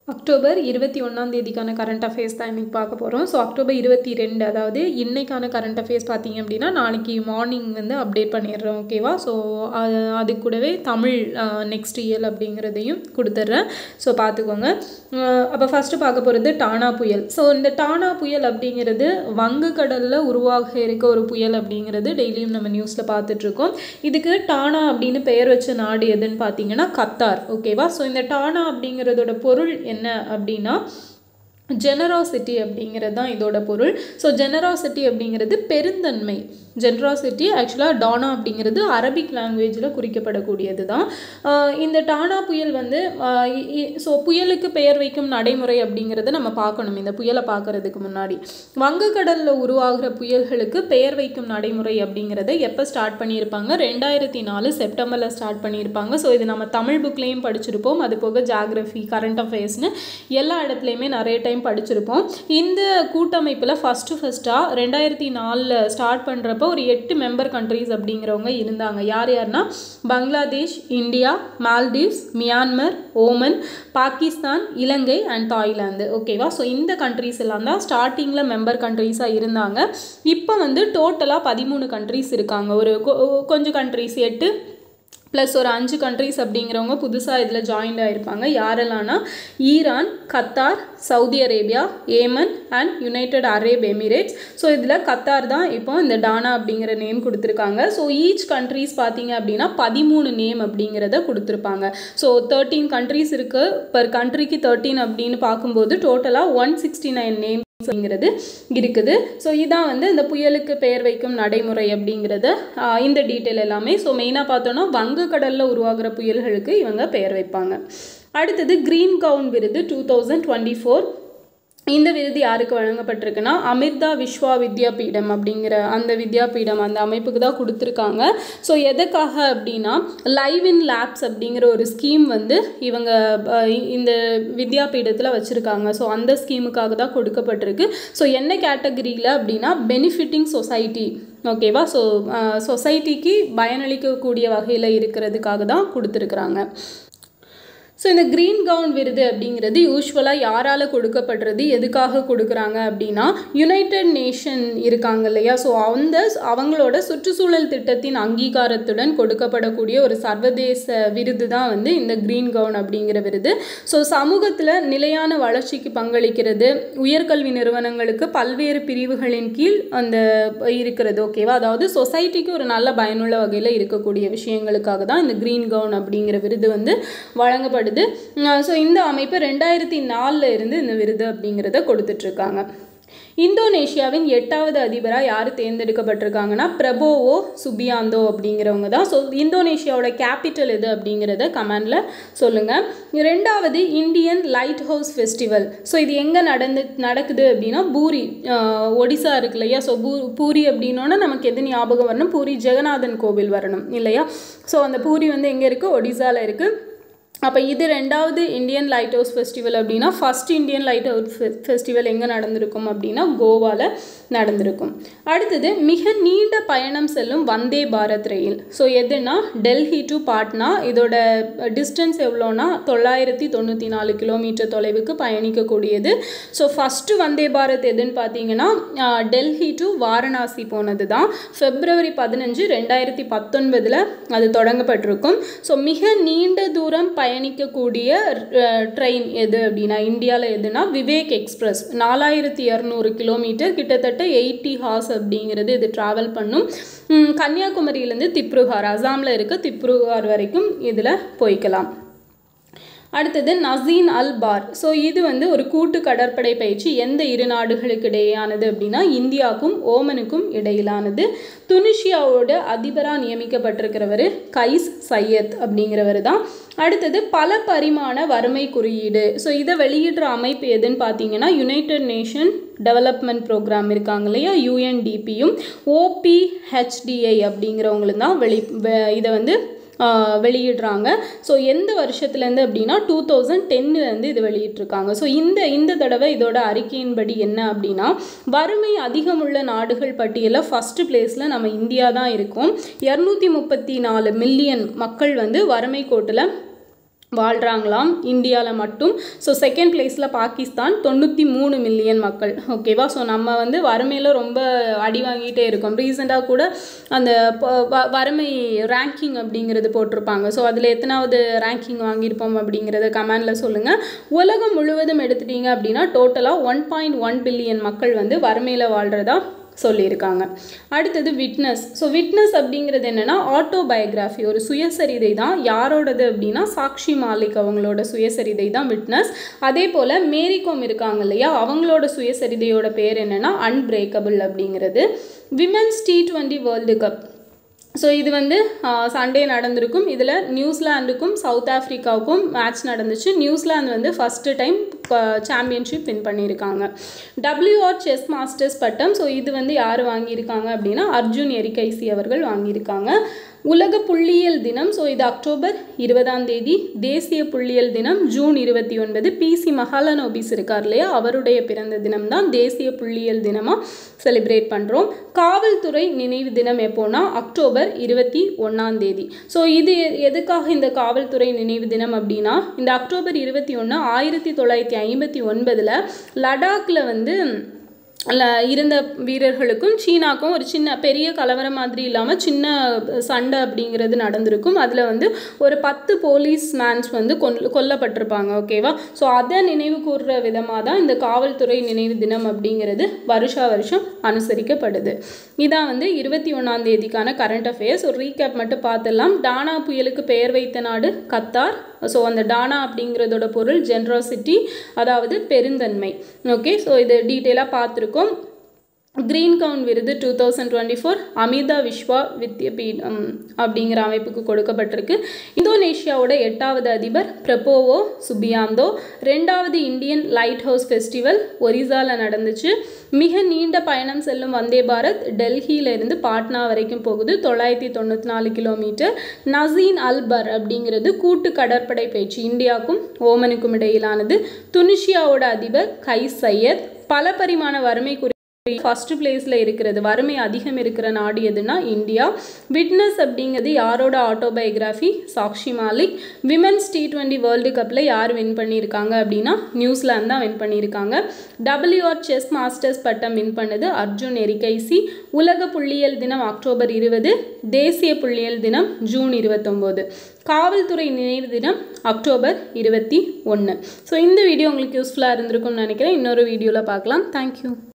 October இருபத்தி ஒன்றாம் தேதிக்கான கரண்ட் அஃபேர்ஸ் தான் இன்றைக்கி பார்க்க போகிறோம் ஸோ அக்டோபர் இருபத்தி ரெண்டு அதாவது இன்னைக்கான கரண்ட் அஃபேர்ஸ் பார்த்தீங்க அப்படின்னா நாளைக்கு மார்னிங் வந்து அப்டேட் பண்ணிடுறோம் ஓகேவா ஸோ அது அது கூடவே தமிழ் நெக்ஸ்ட் இயர் அப்படிங்கிறதையும் கொடுத்துட்றேன் ஸோ பார்த்துக்கோங்க அப்போ ஃபஸ்ட்டு பார்க்க போகிறது டானா புயல் ஸோ இந்த டானா புயல் அப்படிங்கிறது வங்கக்கடலில் உருவாக இருக்க ஒரு புயல் அப்படிங்கிறது டெய்லியும் நம்ம நியூஸில் பார்த்துட்ருக்கோம் இதுக்கு டானா அப்படின்னு பெயர் வச்ச நாடு எதுன்னு பார்த்தீங்கன்னா கத்தார் ஓகேவா ஸோ இந்த டானா அப்படிங்கிறதோட பொருள் என்ன அப்படின்னா ஜெனராசிட்டி அப்படிங்கிறது தான் இதோட பொருள் ஸோ ஜெனராசிட்டி அப்படிங்கிறது பெருந்தன்மை ஜெனராசிட்டி ஆக்சுவலாக டானா அப்படிங்கிறது அரபிக் லாங்குவேஜில் குறிக்கப்படக்கூடியது தான் இந்த டானா புயல் வந்து ஸோ புயலுக்கு பெயர் வைக்கும் நடைமுறை அப்படிங்கிறத நம்ம பார்க்கணும் இந்த புயலை பார்க்குறதுக்கு முன்னாடி வங்கக்கடலில் உருவாகிற புயல்களுக்கு பெயர் வைக்கும் நடைமுறை அப்படிங்கிறத எப்போ ஸ்டார்ட் பண்ணியிருப்பாங்க ரெண்டாயிரத்தி நாலு செப்டம்பரில் ஸ்டார்ட் பண்ணியிருப்பாங்க ஸோ இது நம்ம தமிழ் புக்லேயும் படிச்சிருப்போம் அது போக ஜாகிரஃபி கரண்ட் அஃபேர்ஸ்னு எல்லா இடத்துலையுமே நிறைய டைம் படிச்சிருப்போம் இந்த கூட்டமைப்பில் ஃபஸ்ட்டு ஃபஸ்ட்டாக ரெண்டாயிரத்தி நாலில் ஸ்டார்ட் பண்ணுறப்போ ஒரு எட்டு மெம்பர் கண்ட்ரீஸ் அப்படிங்கிறவங்க இருந்தாங்க யார் யாருன்னா Bangladesh India Maldives Myanmar Oman Pakistan Ilangai and Thailand ஓகேவா ஸோ இந்த கண்ட்ரீஸ் எல்லாம் தான் ஸ்டார்டிங்கில் மெம்பர் கண்ட்ரீஸாக இருந்தாங்க இப்போ வந்து டோட்டலாக பதிமூணு கண்ட்ரீஸ் இருக்காங்க ஒரு கொஞ்சம் கண்ட்ரீஸ் எட்டு ப்ளஸ் ஒரு அஞ்சு கண்ட்ரிஸ் அப்படிங்கிறவங்க புதுசாக இதில் ஜாயின்ட் ஆகிருப்பாங்க யாரெல்லாம்னா Iran Qatar Saudi Arabia Yemen and United Arab Emirates so இதில் கத்தார் தான் இப்போ இந்த டானா அப்படிங்கிற நேம் கொடுத்துருக்காங்க ஸோ ஈச் கண்ட்ரிஸ் பார்த்தீங்க அப்படின்னா பதிமூணு நேம் அப்படிங்கிறத கொடுத்துருப்பாங்க ஸோ தேர்ட்டீன் கண்ட்ரிஸ் இருக்குது பர் கண்ட்ரிக்கு தேர்ட்டீன் அப்படின்னு பார்க்கும்போது டோட்டலாக ஒன் சிக்ஸ்டி நைன் நேம் அப்படிங்கிறது இருக்குது ஸோ இதான் வந்து இந்த புயலுக்கு பெயர் வைக்கும் நடைமுறை அப்படிங்கிறத இந்த டீட்டெயில் எல்லாமே ஸோ மெயினாக பார்த்தோன்னா வங்கக்கடலில் உருவாகிற புயல்களுக்கு இவங்க பெயர் வைப்பாங்க அடுத்தது க்ரீன் கவுன் விருது டூ தௌசண்ட் டுவெண்ட்டி ஃபோர் இந்த விருது யாருக்கு வழங்கப்பட்டிருக்குன்னா அமிர்தா விஸ்வா வித்யாபீடம் அப்படிங்கிற அந்த வித்யாபீடம் அந்த அமைப்புக்கு தான் கொடுத்துருக்காங்க ஸோ எதுக்காக அப்படின்னா லைவ் இன் லேப்ஸ் அப்படிங்கிற ஒரு ஸ்கீம் வந்து இவங்க இந்த வித்யாபீடத்தில் வச்சுருக்காங்க ஸோ அந்த ஸ்கீமுக்காக தான் கொடுக்கப்பட்டிருக்கு ஸோ என்ன கேட்டகரியில் அப்படின்னா பெனிஃபிட்டிங் சொசைட்டி ஓகேவா ஸோ சொசைட்டிக்கு பயனளிக்கக்கூடிய வகையில் இருக்கிறதுக்காக தான் கொடுத்துருக்குறாங்க ஸோ இந்த க்ரீன் கவுன் விருது அப்படிங்கிறது யூஸ்வலாக யாரால் கொடுக்கப்படுறது எதுக்காக கொடுக்குறாங்க அப்படின்னா யுனைடெட் நேஷன் இருக்காங்க இல்லையா ஸோ அந்த அவங்களோட சுற்றுச்சூழல் திட்டத்தின் அங்கீகாரத்துடன் கொடுக்கப்படக்கூடிய ஒரு சர்வதேச விருது தான் வந்து இந்த க்ரீன் கவுன் அப்படிங்கிற விருது ஸோ சமூகத்தில் நிலையான வளர்ச்சிக்கு பங்களிக்கிறது உயர்கல்வி நிறுவனங்களுக்கு பல்வேறு பிரிவுகளின் கீழ் அந்த இருக்கிறது ஓகேவா அதாவது சொசைட்டிக்கு ஒரு நல்ல பயனுள்ள வகையில் இருக்கக்கூடிய விஷயங்களுக்காக தான் இந்த க்ரீன் கவுன் அப்படிங்கிற விருது வந்து வழங்கப்படுது வருது ஸோ இந்த அமைப்பு ரெண்டாயிரத்தி நாலில் இருந்து இந்த விருது அப்படிங்கிறத கொடுத்துட்ருக்காங்க இந்தோனேஷியாவின் எட்டாவது அதிபராக யார் தேர்ந்தெடுக்கப்பட்டிருக்காங்கன்னா பிரபோவோ சுபியாந்தோ அப்படிங்கிறவங்க தான் ஸோ இந்தோனேஷியாவோட கேபிட்டல் எது அப்படிங்கிறத கமெண்டில் சொல்லுங்கள் ரெண்டாவது Indian lighthouse festival so இது எங்கே நடந்து நடக்குது அப்படின்னா பூரி ஒடிசா இருக்கு இல்லையா ஸோ பூ பூரி அப்படின்னோன்னா நமக்கு எது ஞாபகம் வரணும் பூரி ஜெகநாதன் கோவில் வரணும் இல்லையா ஸோ அந்த பூரி வந்து எங்கே இருக்குது ஒடிசாவில் இருக்குது அப்போ இது ரெண்டாவது இந்தியன் லைட் ஹவுஸ் ஃபெஸ்டிவல் அப்படின்னா first Indian lighthouse festival எங்கே நடந்திருக்கும் அப்படின்னா கோவாவில் நடந்திருக்கும் அடுத்தது மிக நீண்ட பயணம் செல்லும் வந்தே பாரத் ரயில் ஸோ எதுனா டெல்லி டு பாட்னா இதோட டிஸ்டன்ஸ் எவ்வளோனா தொள்ளாயிரத்தி தொண்ணூற்றி நாலு கிலோமீட்டர் தொலைவுக்கு பயணிக்கக்கூடியது ஸோ ஃபஸ்ட்டு வந்தே பாரத் எதுன்னு பார்த்தீங்கன்னா டெல்லி டு வாரணாசி போனது தான் ஃபெப்ரவரி பதினஞ்சு ரெண்டாயிரத்தி பத்தொன்பதில் அது தொடங்கப்பட்டிருக்கும் ஸோ மிக நீண்ட தூரம் பயணிக்கக்கூடிய ட்ரெயின் எது அப்படின்னா இந்தியாவில் எதுனா விவேக் எக்ஸ்பிரஸ் நாலாயிரத்தி இரநூறு கிலோமீட்டர் கிட்டத்தட்ட எயிட்டி ஹார்ஸ் அப்படிங்கிறது இது ட்ராவல் பண்ணும் கன்னியாகுமரியிலேருந்து திப்ருகார் அசாமில் இருக்க திப்ருகார் வரைக்கும் இதில் போய்க்கலாம் அடுத்தது நசீன் அல் பார் ஸோ இது வந்து ஒரு கூட்டு கடற்படை பயிற்சி எந்த இரு நாடுகளுக்கு இடையேயானது அப்படின்னா இந்தியாவுக்கும் ஓமனுக்கும் இடையிலானது துனிஷியாவோட அதிபராக நியமிக்கப்பட்டிருக்கிறவர் கைஸ் சையத் அப்படிங்கிறவர் தான் அடுத்தது பல பரிமாண வறுமை குறியீடு ஸோ இதை வெளியிடுற அமைப்பு எதுன்னு பார்த்தீங்கன்னா யுனைடெட் நேஷன் டெவலப்மெண்ட் ப்ரோக்ராம் இருக்காங்க இல்லையா யூஎன்டிபியும் ஓபிஹெச்டிஐ அப்படிங்கிறவங்களும் தான் வெளி இதை வந்து வெளியிடுறாங்க ஸோ எந்த வருஷத்துலேருந்து அப்படின்னா டூ தௌசண்ட் டென்னுலேருந்து இது வெளியிட்டிருக்காங்க ஸோ இந்த இந்த தடவை இதோட அறிக்கையின்படி என்ன அப்படின்னா வறுமை அதிகமுள்ள நாடுகள் பட்டியலில் ஃபஸ்ட்டு பிளேஸில் நம்ம இந்தியா தான் இருக்கோம் இரநூத்தி முப்பத்தி நாலு மில்லியன் மக்கள் வந்து வறுமை கோட்டில் வாழ்கிறாங்களாம் இந்தியாவில் மட்டும் ஸோ செகண்ட் பிளேஸில் பாகிஸ்தான் தொண்ணூற்றி மூணு மில்லியன் மக்கள் ஓகேவா ஸோ நம்ம வந்து வறுமையில் ரொம்ப அடி வாங்கிட்டே இருக்கோம் ரீசெண்டாக கூட அந்த ப- வ- வறுமை ரேங்கிங் அப்படிங்கிறது போட்டிருப்பாங்க ஸோ அதில் எத்தனாவது ரேங்கிங் வாங்கியிருப்போம் அப்படிங்கிறத கமெண்டில் சொல்லுங்கள் உலகம் முழுவதும் எடுத்துட்டீங்க அப்படின்னா டோட்டலாக ஒன் பாயிண்ட் ஒன் பில்லியன் மக்கள் வந்து வறுமையில் வாழ்கிறதா சொல்லியிருக்காங்க அடுத்தது விட்னஸ் ஸோ விட்னஸ் அப்படிங்கிறது என்னென்னா ஆட்டோபயோகிராஃபி ஒரு சுயசரிதை தான் யாரோடது அப்படின்னா சாக்ஷி மாலிக் அவங்களோட சுயசரிதை தான் விட்னஸ் அதே போல் மேரிகோம் இருக்காங்க இல்லையா அவங்களோட சுயசரிதையோட பேர் என்னென்னா அன்பிரேக்கபிள் அப்படிங்கிறது women's T twenty world cup so இது வந்து சண்டே நடந்திருக்கும் இதில் நியூசிலாந்துக்கும் சவுத் ஆஃப்ரிக்காவுக்கும் மேட்ச் நடந்துச்சு நியூசிலாந்து வந்து ஃபஸ்ட்டு டைம் சாம்பியன்ஷிப் வின் பண்ணியிருக்காங்க WR செஸ் மாஸ்டர்ஸ் பட்டம் ஸோ இது வந்து யார் வாங்கியிருக்காங்க அப்படின்னா அர்ஜுன் எரிகைசி அவர்கள் வாங்கியிருக்காங்க உலக புள்ளியியல் தினம் ஸோ இது அக்டோபர் இருபதாம் தேதி தேசிய புள்ளியியல் தினம் ஜூன் இருபத்தி ஒன்பது பிசி மஹாலனோபிஸ் இருக்கார் இல்லையா அவருடைய பிறந்த தினம் தான் தேசிய புள்ளியியல் தினமாக செலிப்ரேட் பண்ணுறோம் காவல்துறை நினைவு தினம் எப்போனா அக்டோபர் இருபத்தி ஒன்றாம் தேதி ஸோ இது எ- எதுக்காக இந்த காவல்துறை நினைவு தினம் அப்படின்னா இந்த அக்டோபர் இருபத்தி ஒன்று ஆயிரத்தி தொள்ளாயிரத்தி ஐம்பத்தி ஒன்பதில் லடாக்கில் வந்து ல இருந்த வீரர்களுக்கும் சீனாக்கும் ஒரு சின்ன பெரிய கலவரம் மாதிரி இல்லாமல் சின்ன சண்டை அப்படிங்கிறது நடந்திருக்கும் அதில் வந்து ஒரு பத்து போலீஸ் மேன்ஸ் வந்து கொல் கொல்லப்பட்டிருப்பாங்க ஓகேவா ஸோ அதை நினைவு கூர்ற விதமாக தான் இந்த காவல்துறை நினைவு தினம் அப்படிங்கிறது வருஷா வருஷம் அனுசரிக்கப்படுது இதான் வந்து இருபத்தி ஒன்றாம் தேதிக்கான கரண்ட் அஃபேர்ஸ் ஒரு ரீகேப் மட்டும் பார்த்துடலாம் டானா புயலுக்கு பெயர் வைத்த நாடு கத்தார் ஸோ அந்த டானா அப்படிங்கிறதோட பொருள் ஜென்ராசிட்டி அதாவது பெருந்தன்மை ஓகே ஸோ இது டீட்டெயிலாக பார்த்துருக்கோம் கிரீன் கவுன் விருது two thousand twenty four Amita Vishwa Vidyapeetham அப்படிங்கிற அமைப்புக்கு கொடுக்கப்பட்டிருக்கு இந்தோனேஷியாவோட எட்டாவது அதிபர் பிரபோவோ சுபியாந்தோ ரெண்டாவது இந்தியன் லைட் ஹவுஸ் ஃபெஸ்டிவல் ஒரிசாவில் நடந்துச்சு மிக நீண்ட பயணம் செல்லும் வந்தே பாரத் டெல்லியில இருந்து பாட்னா வரைக்கும் போகுது தொள்ளாயிரத்தி தொண்ணூற்றி நாலு கிலோமீட்டர் நசீன் அல்பர் அப்படிங்கிறது கூட்டு கடற்படை பயிற்சி இந்தியாவுக்கும் ஓமனுக்கும் இடையிலானது துனிஷியாவோட அதிபர் கை சையத் பல பரிமாண வறுமை குறி ஃபர்ஸ்ட் பிளேஸில் இருக்கிறது வறுமை அதிகம் இருக்கிற நாடு எதுனா இந்தியா விட்னஸ் அப்படிங்கிறது யாரோட autobiography Sakshi Malik women's T twenty world கப்பில் யார் வின் பண்ணியிருக்காங்க அப்படின்னா நியூசிலாந்து தான் வின் பண்ணியிருக்காங்க WR செஸ் மாஸ்டர்ஸ் பட்டம் வின் பண்ணது அர்ஜுன் எரிகைசி உலக புள்ளியியல் தினம் அக்டோபர் இருபது தேசிய புள்ளியியல் தினம் ஜூன் இருபத்தொம்போது காவல்துறை நினைவு தினம் அக்டோபர் இருபத்தி ஒன்று ஸோ இந்த வீடியோ உங்களுக்கு யூஸ்ஃபுல்லாக இருந்திருக்கும்னு நினைக்கிறேன் இன்னொரு வீடியோவில் பார்க்கலாம் தேங்க்யூ